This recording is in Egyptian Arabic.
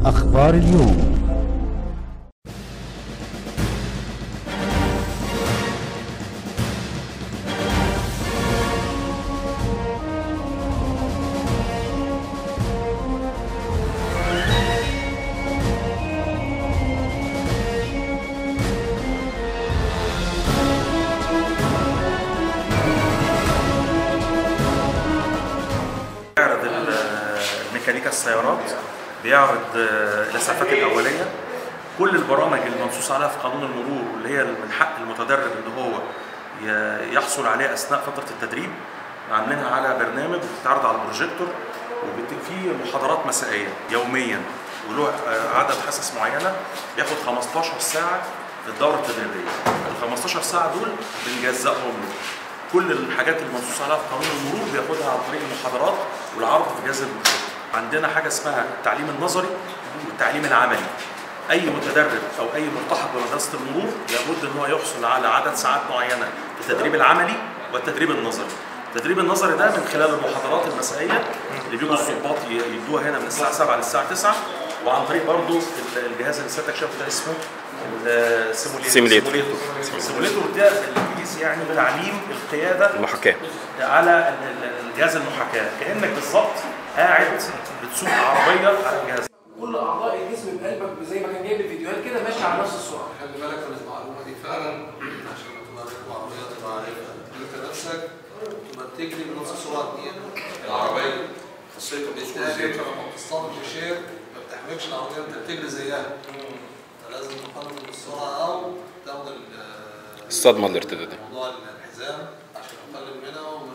أخبار اليوم بيعرض ال- الميكانيكا السيارات بيعرض آه، الاسعافات الاوليه كل البرامج المنصوص عليها في قانون المرور واللي هي من حق المتدرب ان هو ي- يحصل عليها اثناء فتره التدريب عاملينها على برنامج بتتعرض على البروجيكتور وفي محاضرات مسائيه يوميا وله آه، عدد حصص معينه ياخد 15 ساعه في الدوره التدريبيه ال 15 ساعه دول بنجزئهم له كل الحاجات المنصوص عليها في قانون المرور بياخدها عن طريق المحاضرات والعرض في جهاز البروجيكتور عندنا حاجه اسمها التعليم النظري والتعليم العملي اي متدرب او اي ملتحق بمدرسه المرور لابد ان هو يحصل على عدد ساعات معينه في التدريب العملي والتدريب النظري التدريب النظري ده من خلال المحاضرات المسائيه اللي بيجوا الضباط ي- يدوها هنا من الساعه 7 للساعه 9 وعن طريق برضو ال- الجهاز اللي سيادتك شافه ده اسمه السيموليتور سيموليتور. السيموليتور ده بالانجليزي يعني تعليم القياده المحاكاة على ال- ال- الجهاز المحاكاه كانك بالظبط قاعد بتسوق عربيه على الجهاز كل اعضاء الجسم بقلبك زي ما كان جايب الفيديوهات كده ماشي على نفس السرعه خلي بالك من المعلومه دي فعلا عشان لما تبقى راكب عربيه تبقى عارفها انت نفسك تبقى بتجري بنص سرعه دقيقه العربيه خاصيه بالتالي انت لما بتصطدم في شير ما بتحملش العربيه انت بتجري زيها فلازم تقلل من السرعه او تاخد ال- الصدمة الارتدادية موضوع الحزام عشان تقلل منها وما